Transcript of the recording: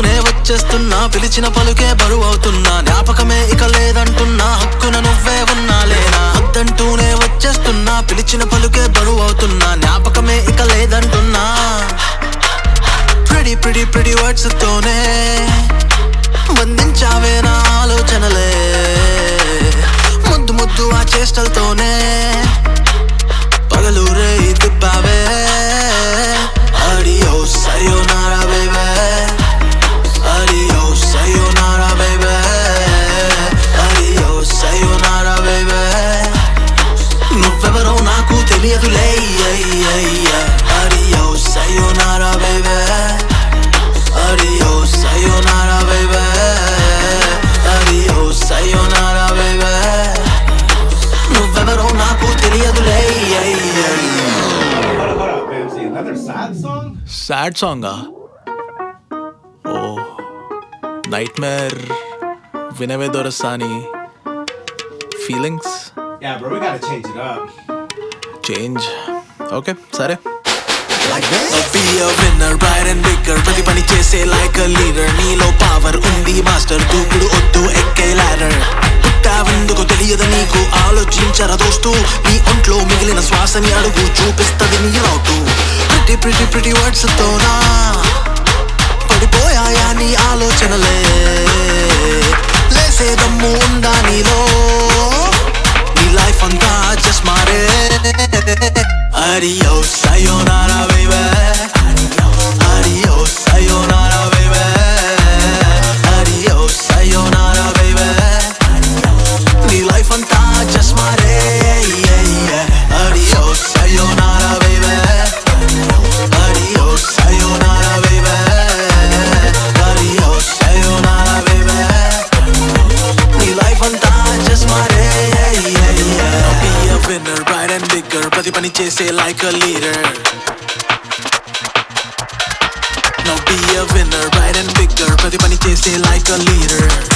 వద్దంటూనే వచ్చేస్తున్నా పిలిచిన పలుకే బరువు అవుతున్నా జ్ఞాపకమే ఇక లేదంటున్నా హక్కున నువ్వే ఉన్నా లేనా వద్దంటూనే వచ్చేస్తున్నా పిలిచిన పలుకే బరువు అవుతున్నా జ్ఞాపకమే ఇక లేదంటున్నా ప్రిడి ప్రిడి ప్రిడి వర్డ్స్ తోనే బంధించావే నా ఆలోచనలే ముద్దు ముద్దు ఆ చేష్టలతోనే పగలు రే దిబ్బావే Adios, sayonara, baby. Adios, sayonara, baby. Adios, sayonara, baby. నువ్వెవరో నాకు తెలియదులే Adios, sayonara, baby. Adios, sayonara, baby. Adios, sayonara, baby. నువ్వెవరో నాకు తెలియదులే Hold up, hold up, Bamsy. Another sad song? Sad సాంగా ఓ నైట్ మేర్ వినవే దొరసాని feelings Yeah, bro, we gotta change it up. Change okay సరే Be a winner, bright and bigger ప్రతి పని చేసే లైక్ a leader నీలో power ఉంది master దూకుడు వద్దు ఎక్కే ladder పుట్టావెందుకు తెలియదు నీకు ఆలోచించరా దోస్తు నీ ఒంట్లో మిగిలిన శ్వాసని అడుగు చూపిస్తది నీ route pretty pretty pretty words తోనా పడిపోయాయా నీ ఆలోచనలే లేసే దమ్ము ఉందా నీలో నీ లైఫ్ అంతా జస్ట్ మారే Adios, sayonara, baby. Adios, sayonara, baby. Adios, sayonara, baby. నీ లైఫ్ అంతా జస్ట్ మారే Adios, sayonara, baby. Adios, sayonara, baby. Adios, sayonara, baby. నీ లైఫ్ అంతా జస్ట్ మారే Be a winner, bright and bigger ప్రతి పని చేసే like a leader Now be a winner, bright and bigger ప్రతి పని చేసే like a leader